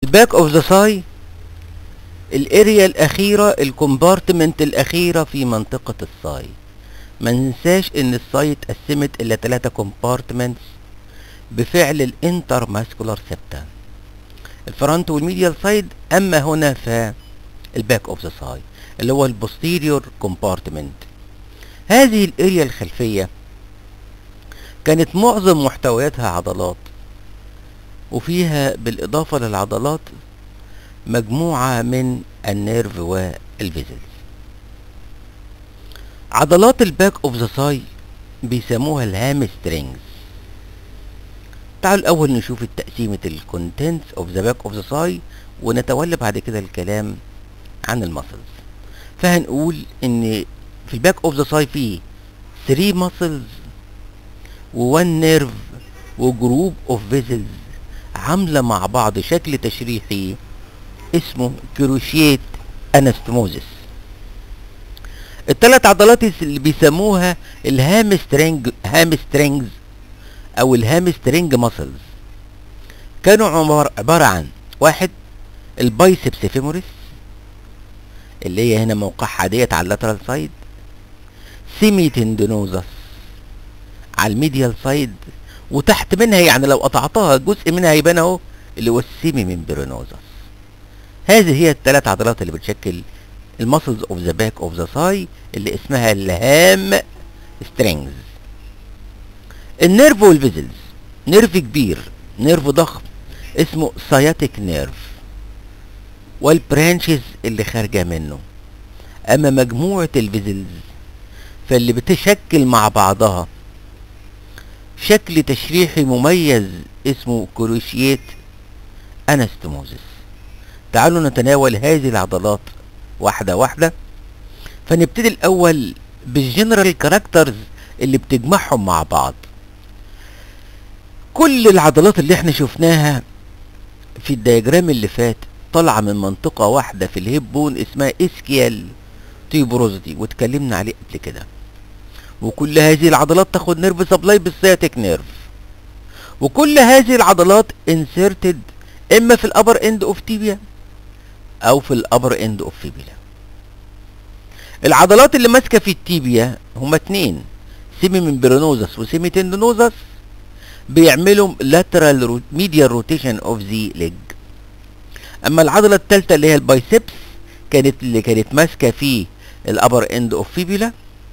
الباك اوف ذا ساي الاريا الاخيرة الكومبارتمنت الاخيرة في منطقة الساي ما ننساش ان الساي اتقسمت الى ثلاثة كومبارتمنتس بفعل الانتر ماسكولار سيبتا الفرونت والميديال سايد اما هنا فالباك اوف ذا ساي اللي هو البوستيريور كومبارتمنت هذه الاريا الخلفية كانت معظم محتوياتها عضلات وفيها بالاضافة للعضلات مجموعة من النيرف والفيزلز عضلات الباك اوف ذا ساي بيسموها الهامسترينجز تعالوا الاول نشوف التقسيمة الكونتنتس اوف ذا باك اوف ذا ساي ونتولى بعد كده الكلام عن المسلز فهنقول ان في الباك اوف ذا ساي فيه 3 ماسلز و1 نيرف وجروب اوف فيزلز عاملة مع بعض شكل تشريحي اسمه كروشيت انستموزس الثلاث عضلات اللي بيسموها الهامسترينج هامسترينجز او الهامسترينج ماسلز كانوا عبارة, عبارة عن واحد البايسبس فيموريس اللي هي هنا موقعها ديت على اللاترال سايد سيمي تندونوزس على الميديال سايد وتحت منها يعني لو قطعتها جزء منها هيبان اهو اللي هو السيمي ممبرينوزس هذه هي الثلاث عضلات اللي بتشكل المسلز اوف ذا باك اوف ذا ساي اللي اسمها الهام سترينجز النيرف والفيزلز نيرف كبير نيرف ضخم اسمه ساياتيك نيرف والبرانشز اللي خارجة منه اما مجموعة الفيزلز فاللي بتشكل مع بعضها شكل تشريحي مميز اسمه كروشيت انستموزس تعالوا نتناول هذه العضلات واحدة واحدة فنبتدي الأول بالجنرال كاركترز اللي بتجمعهم مع بعض كل العضلات اللي احنا شفناها في الدياجرام اللي فات طالعة من منطقة واحدة في الهيب بون اسمها اسكيال تيبروزيتي واتكلمنا عليه قبل كده وكل هذه العضلات تاخد نيرف سبلاي بالسياتيك نيرف وكل هذه العضلات انسيرتد اما في الابر اند اوف تيبيا او في الابر اند اوف فيبيلا العضلات اللي ماسكه في التيبيا هما اتنين سيمي ممبرينوزس وسيمي تندونوزس بيعملوا lateral medial rotation of the leg اما العضله الثالثه اللي هي البايسبس كانت اللي كانت ماسكه في الابر اند اوف فيبيلا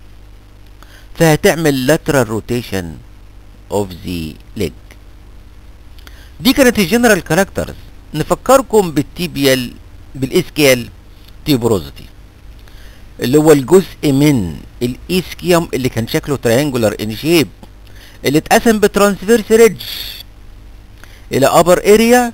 فهتعمل lateral rotation of the leg دي كانت الجنرال كاركترز نفكركم بالتيبيال بالاسكيال تيبروزيتي اللي هو الجزء من الاسكيوم اللي كان شكله تريانجولار ان شيب اللي اتقسم بترانسفيرس ريدج الى ابر اريا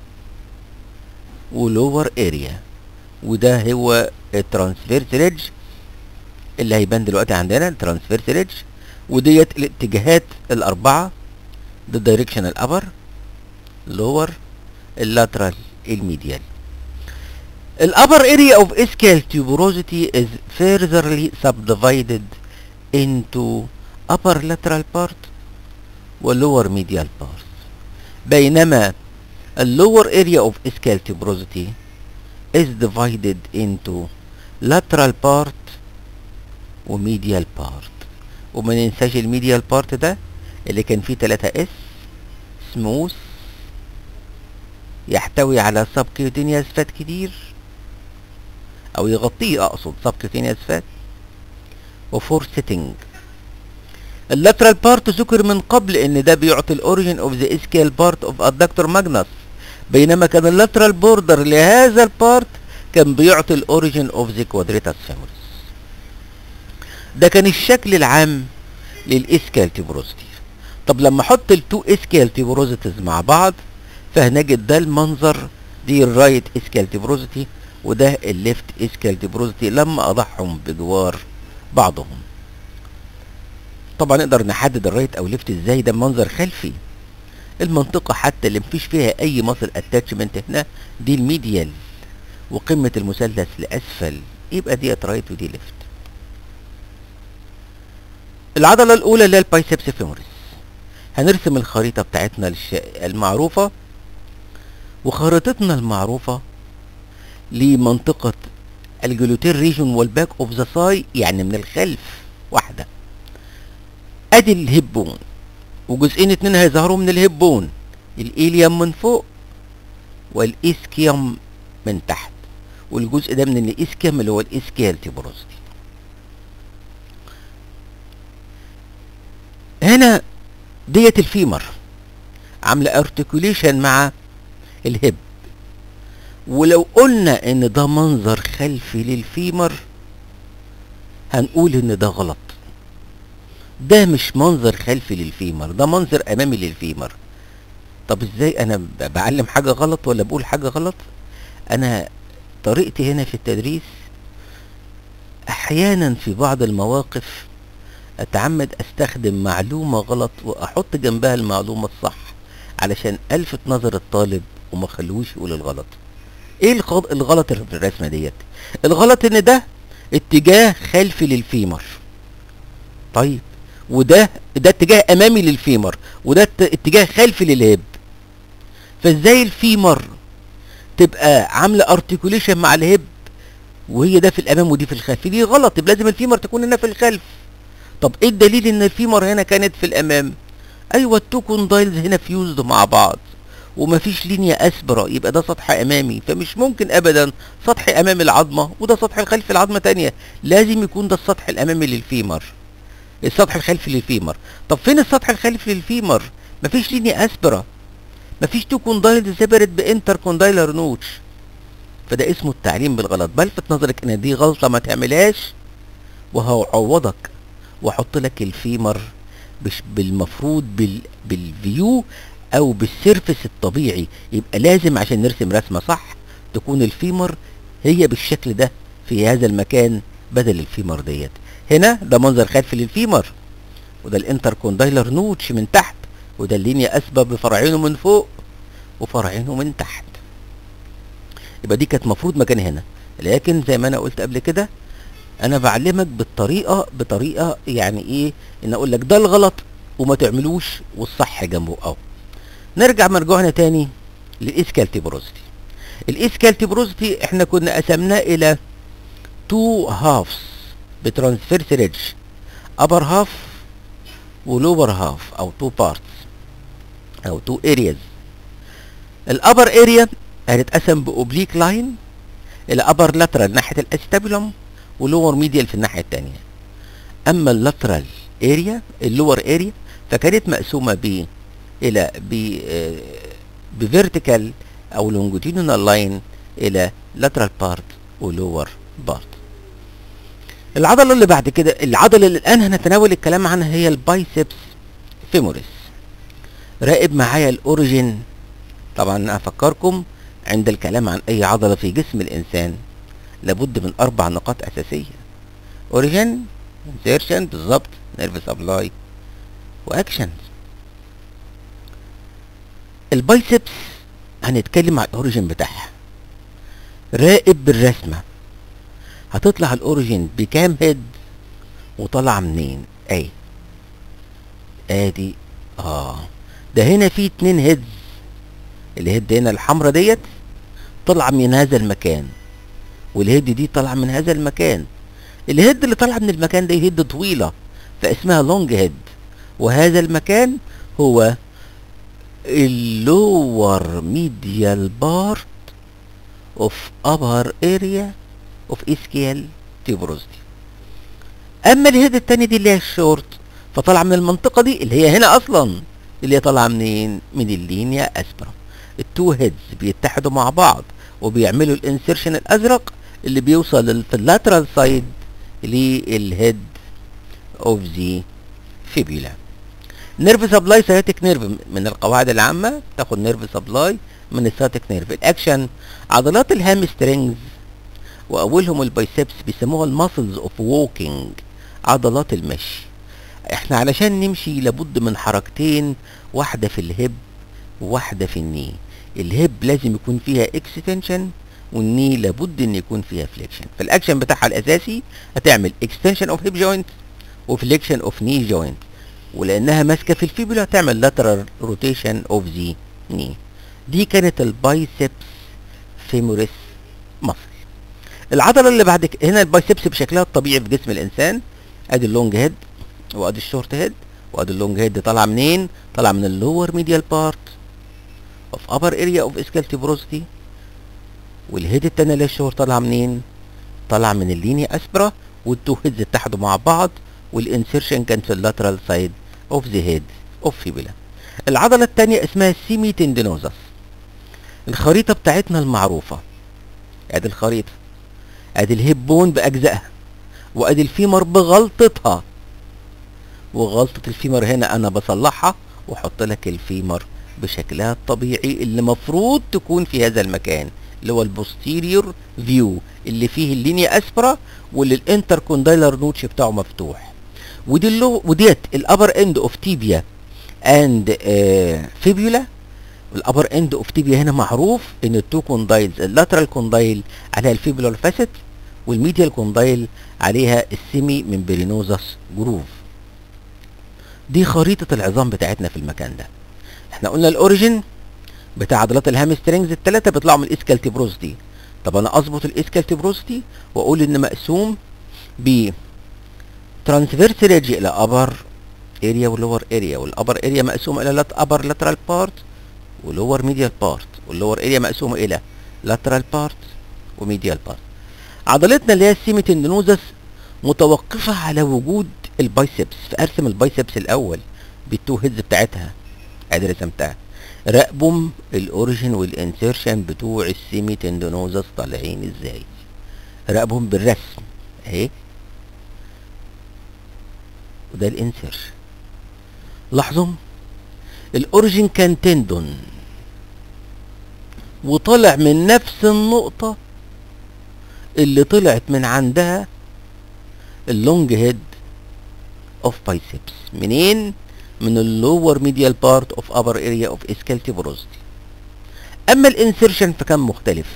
ولور اريا وده هو الترانسفيرس ريدج اللي هيبان دلوقتي عندنا الترانسفيرس ريدج وديت الاتجاهات الاربعه ده الدايركشن الابر لور اللاترال الميديال الupper area of ischial tuberosity is furtherly subdivided into upper lateral part و lower medial part بينما lower area of ischial tuberosity is divided into lateral part و medial part وما ننساش الميديال بارت ده اللي كان فيه 3 اس سموث يحتوي على subcutaneous فات كتير او يغطيه اقصد subcutaneous فات وفور سيتنج اللاترال بارت ذكر من قبل ان ده بيعطي الاوريجن اوف ذا اسكيال بارت اوف ادكتور ماجنس بينما كان اللاترال بوردر لهذا البارت كان بيعطي الاوريجن اوف ذا كوادريتاس فيموريس ده كان الشكل العام للاسكيال تيبروزيتي طب لما احط التو اسكيال تيبروزيتيز مع بعض فهنجد ده المنظر دي الرايت اسكيال تيبروزيتي وده الليفت اسكيال تيبروزيتي لما اضعهم بجوار بعضهم طبعا نقدر نحدد الرايت او ليفت ازاي ده منظر خلفي المنطقة حتى اللي مفيش فيها اي مصل اتاتشمنت هنا دي الميديال وقمة المثلث لاسفل يبقى ديت رايت ودي ليفت العضلة الاولى اللي هي البايسبس فيموريس هنرسم الخريطة بتاعتنا الش... المعروفة وخريطتنا المعروفة لمنطقة الجلوتير ريجون والباك اوف ذا ساي يعني من الخلف واحدة ادي الهبون وجزئين اتنين هيظهروا من الهبون الإيليوم من فوق والإسكيوم من تحت والجزء ده من الإسكيوم اللي هو الإسكيال تيبروستي هنا ديت الفيمر عاملة ارتكوليشن مع الهب ولو قلنا ان ده منظر خلفي للفيمر هنقول ان ده غلط ده مش منظر خلفي للفيمر ده منظر امامي للفيمر طب ازاي انا ب- بعلم حاجة غلط ولا بقول حاجة غلط انا طريقتي هنا في التدريس احيانا في بعض المواقف اتعمد استخدم معلومة غلط واحط جنبها المعلومة الصح علشان الفت نظر الطالب وما خلوش يقول الغلط ايه الغلط, الغلط اللي في الرسمة ديت الغلط ان ده اتجاه خلفي للفيمر طيب وده ده اتجاه امامي للفيمر وده ات- اتجاه خلفي للهب فازاي الفيمر تبقى عامله ارتكوليشن مع الهب وهي ده في الامام ودي في الخلف دي غلط يبقى لازم الفيمر تكون هنا في الخلف طب ايه الدليل ان الفيمر هنا كانت في الامام ايوه التو كوندايلز هنا فيوزد مع بعض ومفيش لينيا اسبرا يبقى ده سطح امامي فمش ممكن ابدا سطح امامي العظمه وده سطح الخلفي العظمه تانية لازم يكون ده السطح الامامي للفيمر السطح الخلفي للفيمر طب فين السطح الخلفي للفيمر مفيش لينيا اسبرا مفيش تو كوندايلز سيبرت بانتر كوندايلر نوتش فده اسمه التعليم بالغلط بلفت نظرك ان دي غلطه ما تعملهاش وهعوضك واحط لك الفيمر مش بالمفروض بال بالفيو او بالسيرفس الطبيعي يبقى لازم عشان نرسم رسمه صح تكون الفيمر هي بالشكل ده في هذا المكان بدل الفيمر ديت هنا ده منظر خلفي للفيمر وده الانتر كوندايلر نوتش من تحت وده اللينيا اسبة بفرعينه من فوق وفرعينه من تحت يبقى دي كانت مفروض مكان هنا لكن زي ما انا قلت قبل كده انا بعلمك بالطريقه بطريقه يعني ايه ان اقول لك ده الغلط وما تعملوش والصح جنبه اهو نرجع مرجوعنا تاني للاسكالتيبروزيتي الاسكالتيبروزيتي احنا كنا قسمناه الى تو هافز بترانسفيرس ريدج upper half ولور هاف او تو بارتس او تو ارياز الابر اريا هتتقسم باوبليك لاين الى ابر لاترال ناحيه الاستابولوم ولور ميديال في الناحيه الثانيه اما اللاترال اريا اللور اريا فكانت مقسومه ب الى ب بفيرتيكال او لونجيتودينال لاين الى لاترال بارت ولور بارت العضله اللي بعد كده العضله اللي الان هنتناول الكلام عنها هي البايسبس فيموريس راقب معايا الاوريجين طبعا افكركم عند الكلام عن اي عضله في جسم الانسان لابد من اربع نقاط اساسيه اوريجين انسيرشن بالظبط نيرف سبلاي واكشن البايسبس هنتكلم على الاوريجين بتاعها راقب بالرسمه هتطلع الاوريجين بكام هيد وطلع منين اي ادي اه ده هنا في اتنين هيدز الهيد هنا الحمرا ديت طلع من هذا المكان والهيد دي طالعه من هذا المكان الهيد اللي طالعه من المكان ده هيد طويله فاسمها لونج هيد وهذا المكان هو اللور ميديال بارت اوف ابر اريا اوف اسكيال تيبروزدي اما الهيد التاني دي اللي هي الشورت فطالعه من المنطقه دي اللي هي هنا اصلا اللي هي طالعه منين من اللينيا اسبرا التو هيدز بيتحدوا مع بعض وبيعملوا الانسيرشن الازرق اللي بيوصل في اللاترال سايد للهيد اوف ذا فيبولا نيرف سبلاي سياتيك نيرف من القواعد العامه تاخد نيرف سبلاي من السياتيك نيرف الاكشن عضلات الهامسترينجز واولهم البايسبس بيسموها الماسلز اوف ووكينج عضلات المشي احنا علشان نمشي لابد من حركتين واحده في الهب وواحده في الني الهب لازم يكون فيها اكستنشن والني لابد ان يكون فيها فليكشن فالاكشن بتاعها الاساسي هتعمل اكستنشن اوف هيب جوينت وفليكشن اوف ني جوينت ولانها ماسكه في الفيبولا تعمل lateral روتيشن اوف ذا ني دي كانت البايسبس فيموريس مصل العضله اللي بعد كده هنا البايسبس بشكلها الطبيعي في جسم الانسان ادي اللونج هيد وادي الشورت هيد وادي اللونج هيد طالعه منين طالعه من اللور ميديال بارت اوف ابر اريا اوف اسكالتيبروزيتي والهيد التانية اللي الشورت طالعه منين طالعه من اللينيا اسبرا والتو هيدز اتحدوا مع بعض والانسيرشن كان في اللاترال سايد اوف ذا هيد اوف فيبولا العضله التانية اسمها السيمي تندينوزس الخريطه بتاعتنا المعروفه ادي الخريطه ادي الهيب بون باجزائها وادي الفيمر بغلطتها وغلطة الفيمر هنا انا بصلحها واحط لك الفيمر بشكلها الطبيعي اللي مفروض تكون في هذا المكان اللي هو البوستيريور فيو اللي فيه اللينيا اسبرا واللي الانتر كوندايلر نوتش بتاعه مفتوح ودي اللو وديت الابر اند اوف تيبيا اند فيبيولا الابر اند اوف تيبيا هنا معروف ان التو كوندايلز اللاترال كوندايل عليها الفيبولار فاسيت والميديال كوندايل عليها السيمي ممبرينوزس جروف دي خريطة العظام بتاعتنا في المكان ده احنا قلنا الاوريجين بتاع عضلات الهامسترينجز الثلاثة بيطلعوا من الاسكالتيبروزتي طب انا اظبط الاسكالتيبروزتي واقول ان مقسوم ب ترانسفيرس ريدج الى ابر اريا ولور اريا والابر اريا مقسومه الى لات ابر لاترال بارت ولور ميديال بارت واللور اريا مقسومه الى لاترال بارت وميديال بارت عضلتنا اللي هي السيميتندينوزس متوقفه على وجود البايسبس فارسم البايسبس الاول بالتو هيدز بتاعتها ادي رسمتها راقبهم الاوريجين والانسيرشن بتوع السيمي تندونوزس طالعين ازاي راقبهم بالرسم اهي وده الانسيرشن لاحظوا الاوريجين كان تندون وطلع من نفس النقطة اللي طلعت من عندها اللونج هيد اوف بايسبس منين من اللور ميديال بارت اوف ابر اريا اوف اسكالتيبروزتي اما الانسيرشن فكان مختلف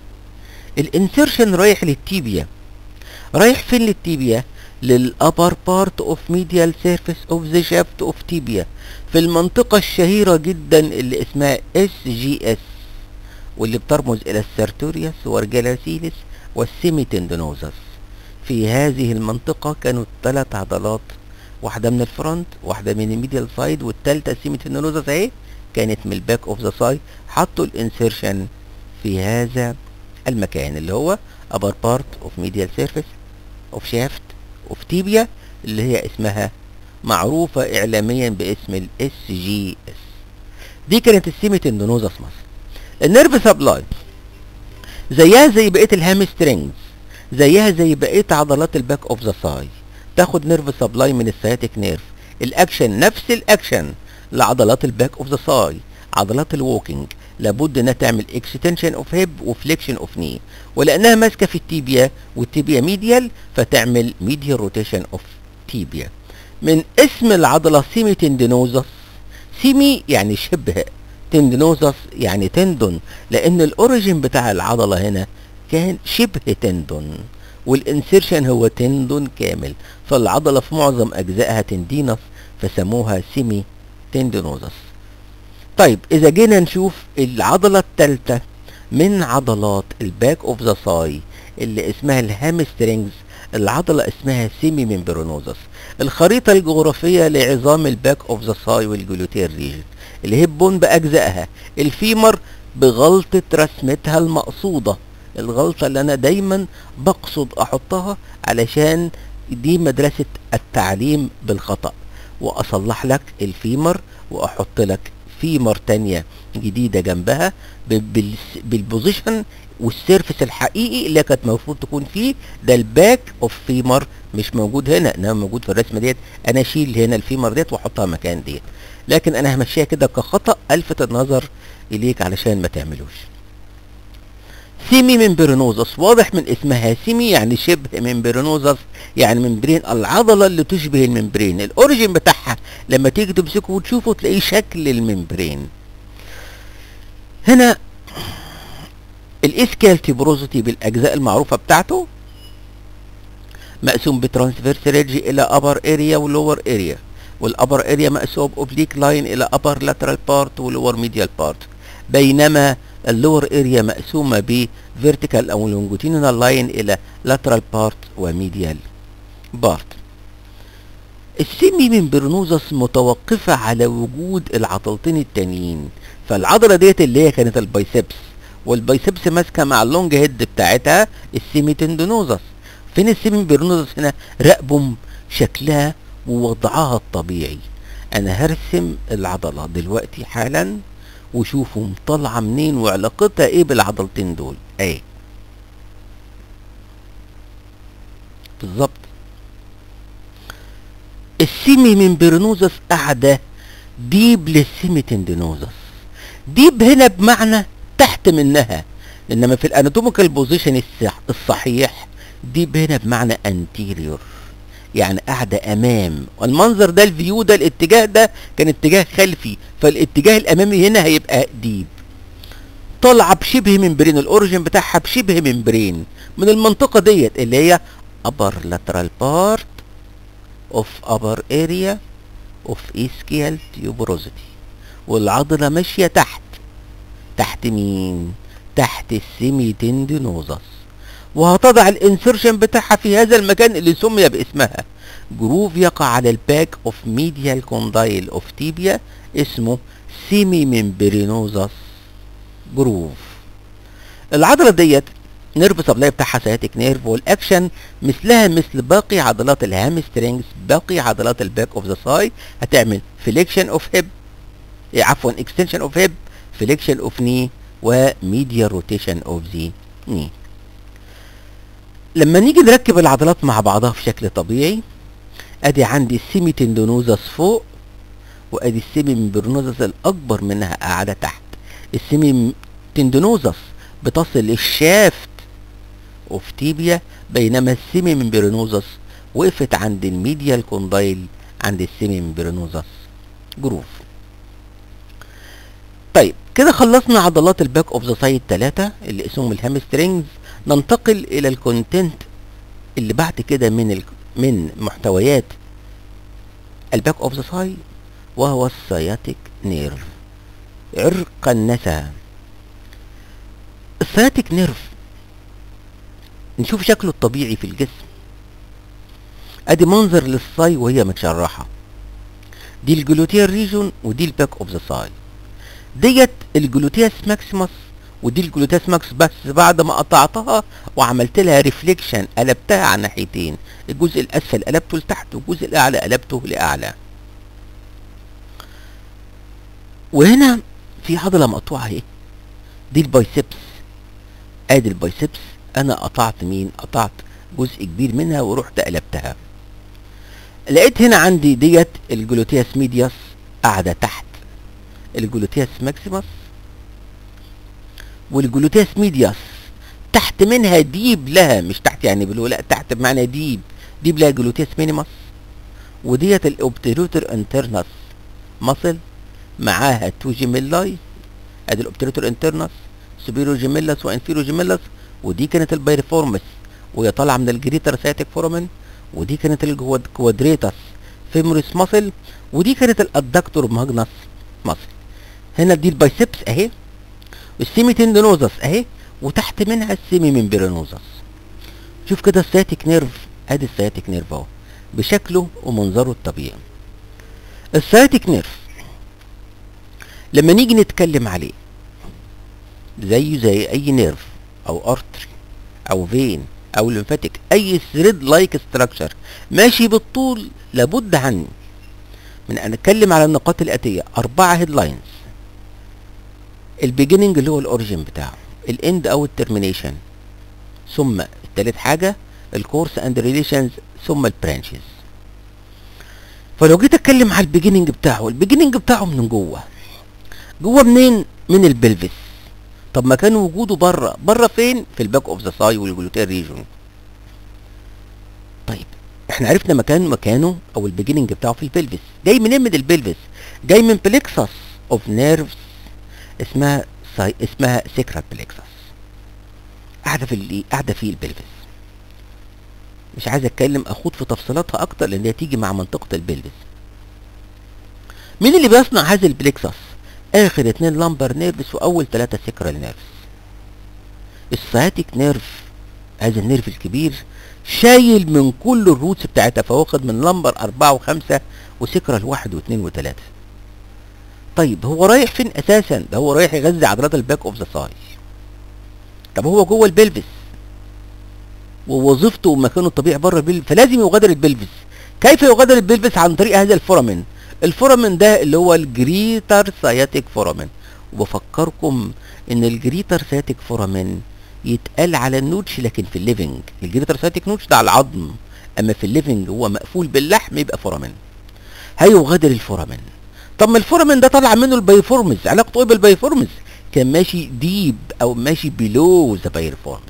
الانسيرشن رايح للتيبيا رايح فين للتيبيا للابر بارت اوف ميديال سيرفيس اوف ذا شافت اوف تيبيا في المنطقة الشهيرة جدا اللي اسمها اس جي اس واللي بترمز الى السارتوريوس والجلاسيلس والسيميتندينوزس في هذه المنطقة كانوا ثلاث عضلات واحدة من الفرونت واحدة من الميديال سايد والتالتة السيميتندينوزس اهي كانت من الباك اوف ذا سايد حطوا الانسيرشن في هذا المكان اللي هو upper part of medial surface of shaft of tibia اللي هي اسمها معروفة إعلاميا باسم ال SGS دي كانت السيميتندونوزس مصر النيرف سبلاي زيها زي بقية الهامسترينجز زيها زي بقية عضلات الباك اوف ذا ساي تاخد نيرف سبلاي من السياتيك نيرف الاكشن نفس الاكشن لعضلات الباك اوف ذا ساي عضلات الووكينج لابد انها تعمل اكستنشن اوف هيب وفليكشن اوف ني ولانها ماسكه في التيبيا والتيبيا ميديال فتعمل ميديال روتيشن اوف تيبيا من اسم العضله سيمي تندينوزس سيمي يعني شبه تندينوزس يعني تندون لان الاوريجين بتاع العضله هنا كان شبه تندون والانسيرشن هو تندون كامل فالعضله في معظم اجزائها تندينس فسموها سيمي تندينوزس طيب اذا جينا نشوف العضله الثالثه من عضلات الباك اوف ذا ساي اللي اسمها الهامسترينجز العضله اسمها سيمي ممبرونوزس الخريطه الجغرافيه لعظام الباك اوف ذا ساي والجلوتير ريجن الهيب بون باجزائها الفيمر بغلطه رسمتها المقصوده الغلطه اللي انا دايما بقصد احطها علشان دي مدرسه التعليم بالخطا واصلح لك الفيمر واحط لك فيمر تانية جديدة جنبها بالبوزيشن والسيرفس الحقيقي اللي كانت المفروض تكون فيه ده الباك اوف فيمر مش موجود هنا انما موجود في الرسمه ديت انا اشيل هنا الفيمر ديت واحطها مكان ديت لكن انا همشيها كده كخطا الفت النظر اليك علشان ما تعملوش سيمي ممبرينوزس واضح من اسمها سيمي يعني شبه ممبرينوزس يعني ممبرين العضلة اللي تشبه الممبرين الاوريجين بتاعها لما تيجي تمسكه وتشوفه تلاقيه شكل الممبرين هنا الاسكالتيبروزيتي بالاجزاء المعروفة بتاعته مقسوم بترانسفيرس ريدج الى ابر اريا ولور اريا والابر اريا مقسوم اوبليك لاين الى ابر لاترال بارت ولور ميديال بارت بينما اللور اريا مقسومه ب vertical او longitudinal لاين الى lateral part وميديال بارت السيمي ممبرنوزس متوقفة على وجود العضلتين التانيين فالعضلة ديت اللي هي كانت البايسبس والبايسبس ماسكة مع اللونج هيد بتاعتها السيمي تندونوزس فين السيمي ممبرنوزس هنا راقبوا شكلها ووضعها الطبيعي انا هرسم العضلة دلوقتي حالا وشوفوا طالعة منين وعلاقتها ايه بالعضلتين دول ايه بالظبط السيمي ممبرنوزس قاعدة ديب للسيمي تندينوزس ديب هنا بمعنى تحت منها انما في الاناتوميكال بوزيشن الصحيح ديب هنا بمعنى انتيريور يعني قاعدة امام والمنظر ده الفيو ده الاتجاه ده كان اتجاه خلفي فالاتجاه الامامي هنا هيبقى ديب طالعة بشبه ممبرين الاوريجن بتاعها بشبه ممبرين من المنطقة ديت اللي هي upper lateral part of upper area of ischial tuberosity والعضلة ماشية تحت تحت مين؟ تحت السيمي تندينوزس وهتضع الانسرشن بتاعها في هذا المكان اللي سمي باسمها جروف يقع على الباك اوف ميديال كوندايل اوف تيبيا اسمه سيمي ممبرينوزس جروف العضلة ديت نيرف سبلاي بتاعها سياتيك نيرف والاكشن مثلها مثل باقي عضلات الهامسترينجز باقي عضلات الباك اوف ذا ساي هتعمل فليكشن اوف هيب عفوا اكستنشن اوف هيب فليكشن اوف ني وميديا روتيشن اوف ذا ني لما نيجي نركب العضلات مع بعضها في شكل طبيعي ادي عندي السيمي تندونوزس فوق وادي السيمي ممبرنوزس الاكبر منها قاعده تحت السيمي تندونوزس بتصل الشافت اوف تيبيا بينما السيمي ممبرنوزس وقفت عند الميديال كوندايل عند السيمي ممبرنوزس جروف طيب كده خلصنا عضلات الباك اوف ذا سايد 3 اللي اسمهم الهامسترينجز ننتقل الى الكونتنت اللي بعد كده من ال... من محتويات الباك اوف ذا سايد وهو السياتيك نيرف عرق النسا السياتيك نيرف نشوف شكله الطبيعي في الجسم ادي منظر للصاي وهي متشرحه دي الجلوتيال ريجون ودي الباك اوف ذا ساي ديت الجلوتياس ماكسيموس ودي الجلوتياس ماكس بس بعد ما قطعتها وعملت لها ريفليكشن قلبتها على ناحيتين الجزء الاسفل قلبته لتحت والجزء الاعلى قلبته لاعلى وهنا في عضله مقطوعه اهي دي البايسبس ادي البايسبس انا قطعت مين قطعت جزء كبير منها ورحت قلبتها لقيت هنا عندي ديت الجلوتياس ميدياس قاعده تحت الجلوتياس ماكسيموس والجلوتياس ميدياس تحت منها ديب لها مش تحت يعني بلو لا تحت بمعنى ديب ديب لها جلوتياس مينيموس وديت الاوبتيروتر انترنس مصل معاها تو جيميلاي ادي الاوبتيروتر انترنس سوبيرو جيميلاس وانفيرو جيميلاس ودي كانت البايرفورمس وهي طالعه من الجريتر ساتيك فورمن ودي كانت الكوادريتاس فيموريس ماسل ودي كانت الادكتور ماجنس ماسل هنا دي البايسبس اهي والسيمي تندينوزس اهي وتحت منها السيمي ممبرينوزس شوف كده السياتيك نيرف ادي السياتيك نيرف اهو بشكله ومنظره الطبيعي السياتيك نيرف لما نيجي نتكلم عليه زيه زي اي نيرف او ارتري او فين او ليمفاتيك اي ثريد لايك ستراكشر ماشي بالطول لابد عن من ان اتكلم على النقاط الاتيه اربعه هيدلاينز البيجيننج اللي هو الاوريجين بتاعه الاند او الترمينيشن ثم التالت حاجه الكورس اند ريليشنز ثم البرانشز فلو جيت اتكلم على البيجيننج بتاعه البيجيننج بتاعه من جوه جوه منين من البلفس طب مكان وجوده بره بره فين في الباك اوف ذا ساي والجلوتير ريجون طيب احنا عرفنا مكان مكانه او البيجيننج بتاعه في البلفس جاي منين من البلفس جاي من بليكسس اوف نيرفز اسمها ساي اسمها سيكرال بليكسس قاعده في اللي قاعده في البلفس مش عايز اتكلم اخوض في تفصيلاتها اكتر لان هي تيجي مع منطقه البلفس مين اللي بيصنع هذه البليكسس اخر اتنين لامبر نيرفس واول تلاتة سكرال نيرفس السياتيك نيرف هذا النيرف الكبير شايل من كل الروتس بتاعتها فواخد من لمبر أربعة وخمسة وسكرال واحد واثنين وثلاثة طيب هو رايح فين أساسا؟ ده هو رايح يغذي عضلات الباك أوف ذا ساي طب هو جوه البلفس ووظيفته ومكانه الطبيعي بره البلفس فلازم يغادر البلفس كيف يغادر البلفس عن طريق هذا الفورامين الفورامين ده اللي هو الجريتر سياتيك فورامين وبفكركم ان الجريتر سياتيك فورامين يتقال على النوتش لكن في الليفنج الجريتر سياتيك نوتش ده على العظم اما في الليفنج هو مقفول باللحم يبقى فورامين هيغادر الفورامين طب ما الفورامين ده طلع منه البايفورمز علاقته ايه بالبايفورمز كان ماشي ديب او ماشي بلو ذا بايفورمز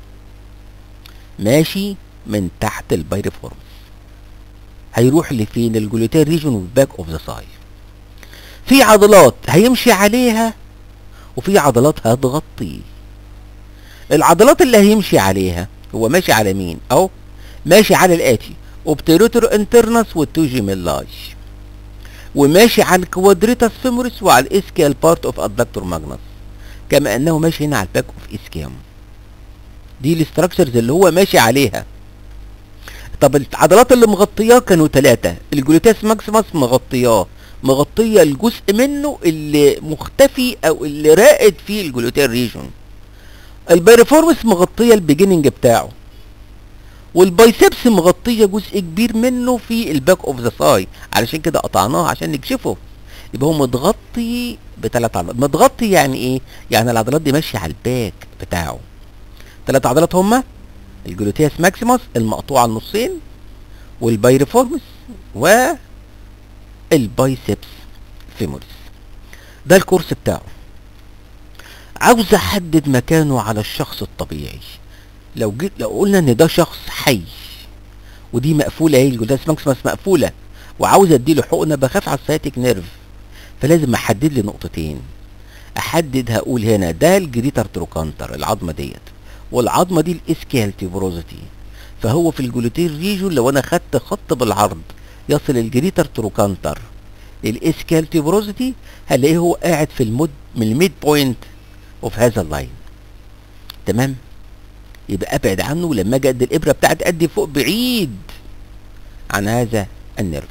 ماشي من تحت البايرفورمز هيروح لفين الجلوتين ريجون والباك اوف ذا ساي في عضلات هيمشي عليها وفي عضلات هتغطيه العضلات اللي هيمشي عليها هو ماشي على مين او ماشي على الاتي اوبتيروتر انترنس والتوجي ميلاي وماشي على الكوادريتاس فيموريس وعلى الاسكيال بارت اوف ادكتور ماجنس كما انه ماشي هنا على الباك اوف اسكيام دي الاستراكشرز اللي هو ماشي عليها طب العضلات اللي مغطياه كانوا ثلاثة الجلوتاس ماكسيماس مغطياه مغطية الجزء منه اللي مختفي او اللي راقد فيه الجلوتين ريجون البايرفورمس مغطية البيجيننج بتاعه والبايسبس مغطية جزء كبير منه في الباك اوف ذا ساي علشان كده قطعناه عشان نكشفه يبقى هو متغطي بثلاث عضلات متغطي يعني ايه يعني العضلات دي ماشية على الباك بتاعه ثلاث عضلات هما الجلوتياس ماكسيموس المقطوعة النصين والبايرفورمس و البايسبس فيموريس ده الكورس بتاعه عاوز احدد مكانه على الشخص الطبيعي لو جيت لو قلنا ان ده شخص حي ودي مقفوله اهي الجلوتياس ماكسيموس مقفوله وعاوز اديله حقنه بخاف على السياتيك نيرف فلازم احدد لي نقطتين احدد هقول هنا ده الجريتر تروكانتر العظمه ديت والعظمه دي الاسكيال تيبروزيتي فهو في الجلوتين ريجون لو انا خدت خط بالعرض يصل الجريتر تروكانتر للاسكيال تيبروزيتي هلاقيه هو قاعد في المد من الميد بوينت اوف هذا اللاين تمام يبقى ابعد عنه لما اجي ادي الابره بتاعتي ادي فوق بعيد عن هذا النيرف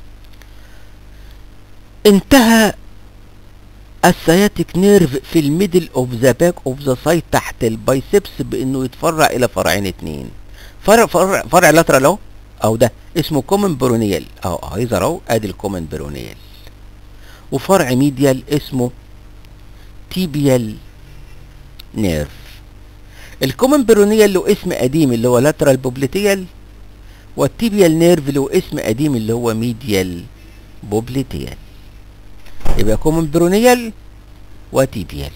انتهى السياتيك نيرف في الميدل اوف ذا باك اوف ذا سايد تحت البايسبس بانه يتفرع الى فرعين اتنين فرع فرع فرع لاترال اهو او ده اسمه كومن برونيال اهو هيظهر اهو ادي الكومن برونيال وفرع ميديال اسمه تيبيال نيرف الكومن برونيال له اسم قديم اللي هو لاترال بوبليتيال والتيبيال نيرف له اسم قديم اللي هو ميديال بوبليتيال يبقى كومن برونيال وتيبيال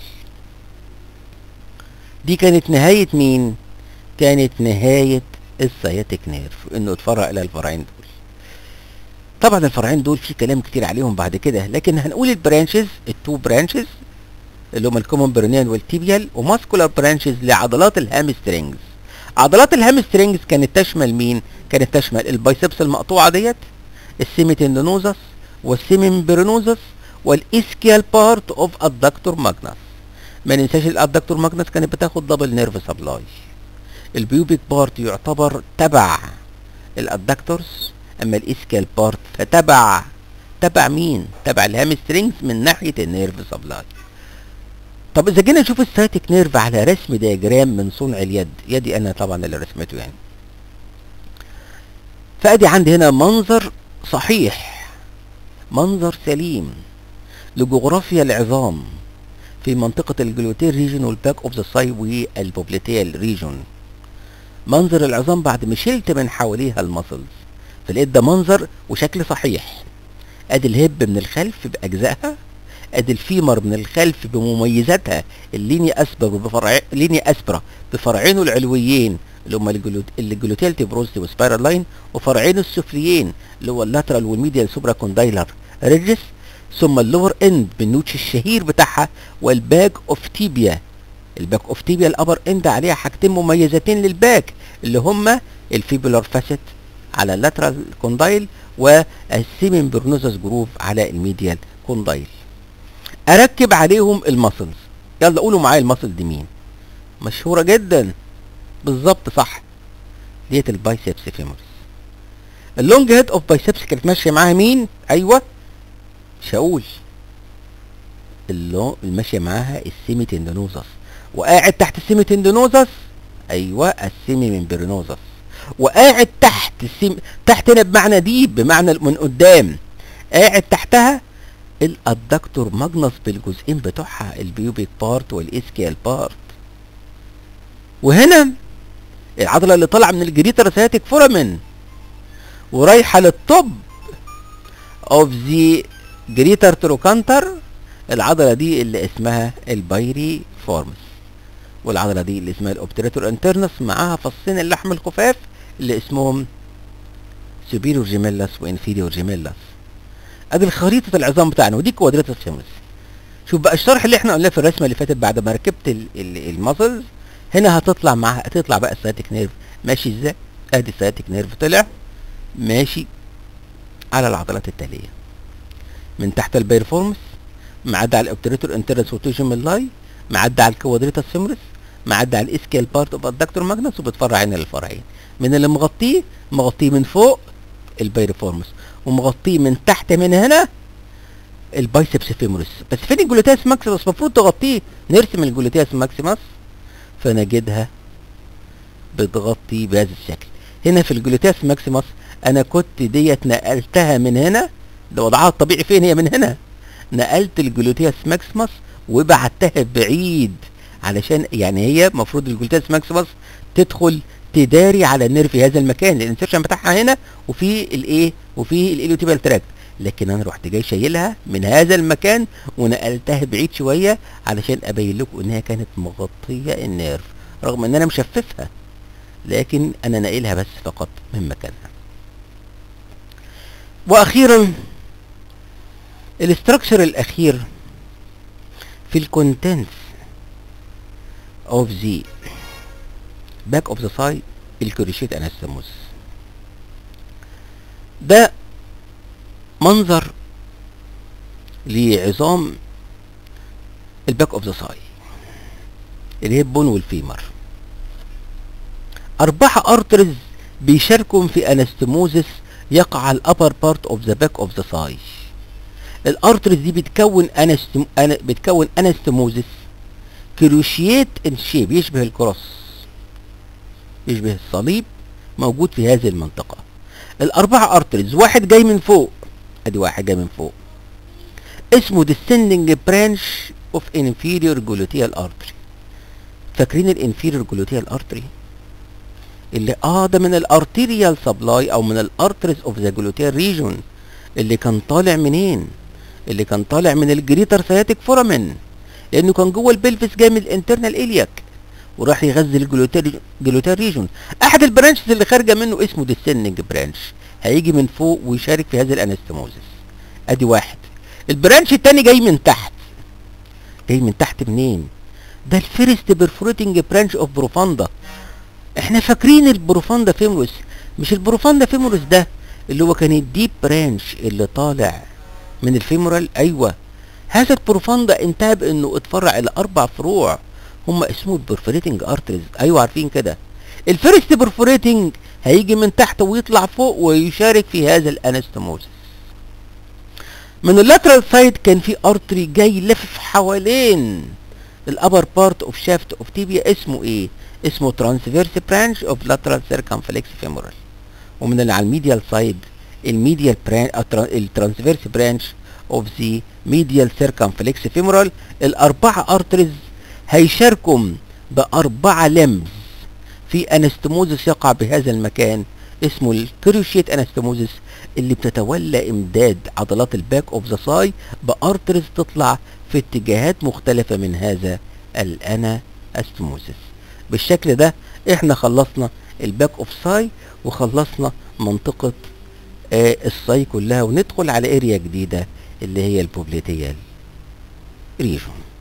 دي كانت نهاية مين؟ كانت نهاية السياتيك نيرف انه اتفرع الى الفرعين دول طبعا الفرعين دول في كلام كتير عليهم بعد كده لكن هنقول البرانشز التو برانشز اللي هم الكومن برونيال والتيبيال وماسكولار برانشز لعضلات الهامسترينجز عضلات الهامسترينجز كانت تشمل مين؟ كانت تشمل البايسبس المقطوعة ديت السيميتندونوزس والسيممبرينوزس والاسكيال بارت اوف ادكتور ماجنس ما ننساش الادكتور ماجنس كانت بتاخد دبل نيرف سبلاي البيوبيك بارت يعتبر تبع الادكتورز اما الاسكيال بارت فتبع تبع مين تبع الهامسترينجز من ناحيه النيرف سبلاي طب اذا جينا نشوف السايتيك نيرف على رسم دياجرام من صنع اليد يدي انا طبعا اللي رسمته يعني فادي عندي هنا منظر صحيح منظر سليم لجغرافيا العظام في منطقة الجلوتين ريجون والباك اوف ذا ساي والبوبليتيال ريجون منظر العظام بعد ما شلت من حواليها المسلز فلقيت ده منظر وشكل صحيح ادي الهب من الخلف باجزائها ادي الفيمر من الخلف بمميزاتها الليني اسبر بفرع ليني اسبرا بفرعينه العلويين اللي هم الجلوت... الجلوتيال تيبروستي وسبايرال لاين وفرعين السفليين اللي هو اللاترال والميديال سوبرا كوندايلر ريجس ثم اللور اند بالنوتش الشهير بتاعها والباك اوف تيبيا الباك اوف تيبيا الابر اند عليها حاجتين مميزتين للباك اللي هما الفيبولار فاسيت على اللاترال كوندايل والسيمين برنوزس جروف على الميديال كوندايل اركب عليهم المسلز يلا قولوا معايا المسل دي مين مشهوره جدا بالظبط صح ديت البايسبس فيمورس اللونج هيد اوف بايسبس كانت ماشيه معاها مين ايوه مش هقول اللي ماشيه معاها السيمي تندونوزس وقاعد تحت السيمي تندونوزس ايوه السيمي ممبرينوزس وقاعد تحت السيم تحت هنا بمعنى دي بمعنى من قدام قاعد تحتها الادكتور ماجنس بالجزئين بتوعها البيوبيك بارت والاسكيال بارت وهنا العضله اللي طالعه من الجريتر سياتيك فورامين ورايحه للطب اوف ذا جريتر تروكانتر العضله دي اللي اسمها البايري فورمس والعضله دي اللي اسمها الاوبتريتور انترنس معاها فصين اللحم الخفاف اللي اسمهم سوبيريور جيميلاس وانفيريور جيميلاس ادي خريطه العظام بتاعنا ودي كوادريتس فيمورس شوف بقى الشرح اللي احنا قلناه في الرسمه اللي فاتت بعد ما ركبت المسلز هنا هتطلع معاها هتطلع بقى السياتيك نيرف ماشي ازاي ادي السياتيك نيرف طلع ماشي على العضلات التاليه من تحت البيرفورمس معدي على الاوبتريتور انترس وتوجم اللاي معدي على الكوادريتس فيمورس معدي على الاسكيال بارت اوف الدكتور ماجنس وبتفرع هنا للفرعين من اللي مغطيه مغطيه من فوق البيرفورمس ومغطيه من تحت من هنا البايسبس فيمورس بس فين الجلوتياس ماكسيمس المفروض تغطيه نرسم الجلوتياس ماكسيمس فنجدها بتغطي بهذا الشكل هنا في الجلوتياس ماكسيمس انا كنت ديت نقلتها من هنا ده وضعها الطبيعي فين هي من هنا نقلت الجلوتياس ماكسيمس وبعتها بعيد علشان يعني هي المفروض الجلوتياس ماكسيمس تدخل تداري على النير في هذا المكان لان الانسرشن بتاعها هنا وفي الايه وفي الاليوتيبال تراك لكن انا رحت جاي شايلها من هذا المكان ونقلتها بعيد شويه علشان ابين لكم ان هي كانت مغطيه النيرف رغم ان انا مشففها لكن انا ناقلها بس فقط من مكانها واخيرا الاستراكشر الاخير في الكونتنتس اوف ذا باك اوف ذا ساي الكوريشيت انستموس ده منظر لعظام الباك اوف ذا ساي اللي هي البون والفيمر أربعة أرترز بيشاركوا في أنستموزس يقع على الأبر بارت اوف ذا باك اوف ذا ساي الأرترز دي بتكون أنستم... أنا... بتكون أنستموزس كروشيت ان شيب يشبه الكروس يشبه الصليب موجود في هذه المنطقة الأربعة أرترز واحد جاي من فوق أدي واحد جاي من فوق اسمه descending branch of inferior gluteal artery فاكرين الانفيريور جلوتيال ارتري اللي اه ده من الارتيريال سبلاي او من الارتريز اوف ذا جلوتيال ريجون اللي كان طالع منين اللي كان طالع من الجريتر سياتيك فورامين لانه كان جوه البلفس جاي من الانترنال الياك وراح يغذي الجلوتير جلوتير ريجون احد البرانشز اللي خارجه منه اسمه ديسننج برانش هيجي من فوق ويشارك في هذه الانستموزس ادي واحد البرانش التاني جاي من تحت جاي من تحت منين ده الفيرست برفوريتنج برانش اوف بروفاندا احنا فاكرين البروفاندا فيمورس مش البروفاندا فيمورس ده اللي هو كان الديب برانش اللي طالع من الفيمورال ايوه هذا البروفاندا انتهى بانه اتفرع الى اربع فروع هم اسمه البرفوريتنج ارتريز ايوه عارفين كده الفيرست برفوريتنج هيجي من تحت ويطلع فوق ويشارك في هذا الانستموزس من اللاترال سايد كان في ارتري جاي لف حوالين الابر بارت اوف شافت اوف تيبيا اسمه ايه اسمه ترانسفيرس برانش اوف لاترال سيركمفلكس فيمورال ومن اللي على الميديال سايد الميديال برانش الترانسفيرس برانش اوف ذا ميديال سيركمفلكس فيمورال الاربعه ارتريز هيشاركوا باربعه لمز في انستموزس يقع بهذا المكان اسمه الكروشيت انستموزس اللي بتتولى امداد عضلات الباك اوف ذا ساي بارترز تطلع في اتجاهات مختلفة من هذا الانا استموزس بالشكل ده احنا خلصنا الباك اوف ساي وخلصنا منطقة آه الساي كلها وندخل على اريا جديدة اللي هي البوبليتيال ريجون